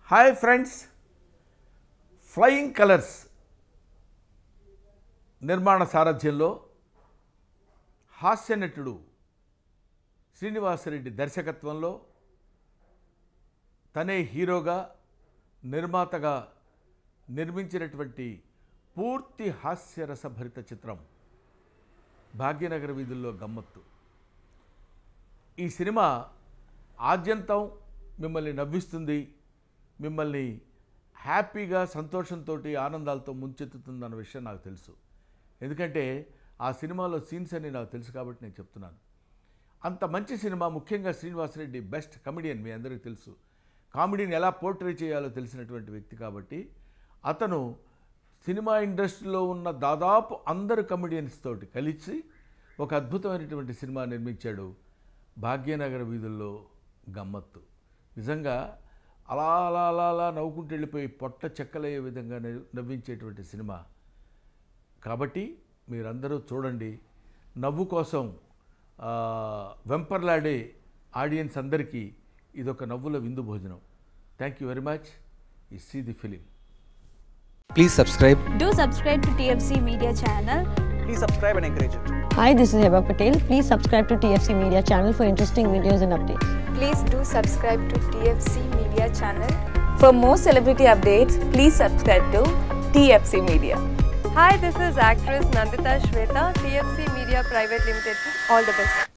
Hi friends flying colours నిర్మాణ సారథ్యంలో హాస్య నటుడు శ్రీనివాసరెడ్డి దర్శకత్వంలో తనే హీరోగా నిర్మాతగా నిర్మించినటువంటి పూర్తి హాస్యరసభరిత చిత్రం భాగ్యనగర వీధుల్లో గమ్మత్తు ఈ సినిమా ఆద్యంతం మిమ్మల్ని నవ్విస్తుంది మిమ్మల్ని హ్యాపీగా సంతోషంతో ఆనందాలతో ముంచెత్తుతుందన్న విషయం నాకు తెలుసు ఎందుకంటే ఆ సినిమాలో సీన్స్ అన్ని నాకు తెలుసు కాబట్టి నేను చెప్తున్నాను అంత మంచి సినిమా ముఖ్యంగా శ్రీనివాసరెడ్డి బెస్ట్ కమెడియన్ మీ అందరికీ తెలుసు కామెడీని ఎలా పోర్ట్రే చేయాలో తెలిసినటువంటి వ్యక్తి కాబట్టి అతను సినిమా ఇండస్ట్రీలో ఉన్న దాదాపు అందరు కమెడియన్స్ తోటి కలిసి ఒక అద్భుతమైనటువంటి సినిమా నిర్మించాడు భాగ్యనగర వీధుల్లో గమ్మత్తు నిజంగా అలా అలా అలా అలా నవ్వుకుంటూ వెళ్ళిపోయి పొట్ట చెక్కలయ్యే విధంగా నవ్వి- నవ్వించేటువంటి సినిమా కాబట్టి మీరందరూ చూడండి నవ్వు కోసం ఆ, వెంపర్లాడే ఆడియన్స్ అందరికీ ఇదొక నవ్వుల విందు భోజనం థ్యాంక్ యూ వెరీ మచ్ ఈ see the film Please subscribe. Do subscribe to TFC Media channel. Please subscribe and encourage it. Hi, this is Heba Patel. Please subscribe to TFC Media channel for interesting videos and updates. Please do subscribe to TFC Media channel. For more celebrity updates, please subscribe to TFC Media. Hi, this is actress Nandita Shweta, TFC Media Private Limited. All the best.